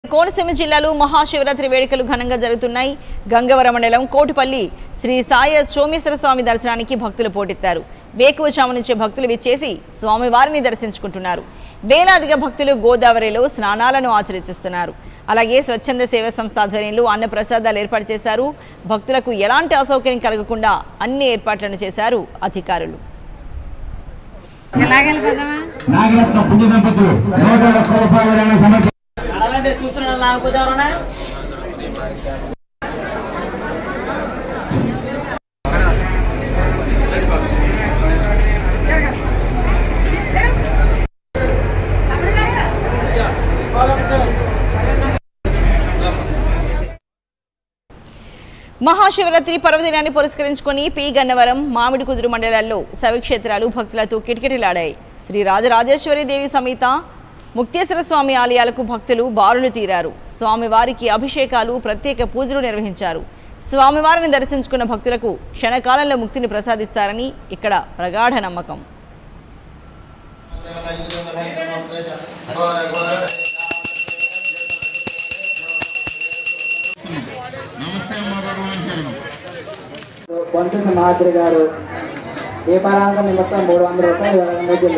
కోనసీమ జిల్లాలో మహాశివరాత్రి వేడుకలు ఘనంగా జరుగుతున్నాయి గంగవరం మండలం కోటిపల్లి శ్రీ సాయ సోమేశ్వర స్వామి దర్శనానికి భక్తులు పోటెత్తారు వేకువజాము నుంచే భక్తులు విచ్చేసి స్వామివారిని దర్శించుకుంటున్నారు వేలాదిగా భక్తులు గోదావరిలో స్నానాలను ఆచరిస్తున్నారు అలాగే స్వచ్ఛంద సేవా సంస్థ ఆధ్వర్యంలో అన్న ప్రసాదాలు ఏర్పాటు చేశారు భక్తులకు ఎలాంటి అసౌకర్యం కలగకుండా అన్ని ఏర్పాట్లను చేశారు అధికారులు ఎలాగెళ్ళిపోదామా నాగరత్న పుణ్య దంపతులు నూట ఒక్క రూపాయల సమర్పణ అలాంటి చూస్తున్నాను నాకు ఎవరన్నా మహాశివరాత్రి పర్వదినాన్ని పురస్కరించుకొని పి గన్నవరం మామిడి కుదురు మండలాల్లో శైవక్షేత్రాలు భక్తులతో కిటకిటలాడాయి శ్రీ రాజరాజేశ్వరి దేవి సమేత ముక్తేశ్వర స్వామి ఆలయాలకు భక్తులు బారులు తీరారు స్వామివారికి అభిషేకాలు ప్రత్యేక పూజలు నిర్వహించారు స్వామివారిని దర్శించుకున్న భక్తులకు క్షణకాలంలో ముక్తిని ప్రసాదిస్తారని ఇక్కడ ప్రగాఢ నమ్మకం కొంచెం మాదిరి గారు దీపారాంగ నిమిత్తం మూడు వందల రూపాయలు ఇవ్వడం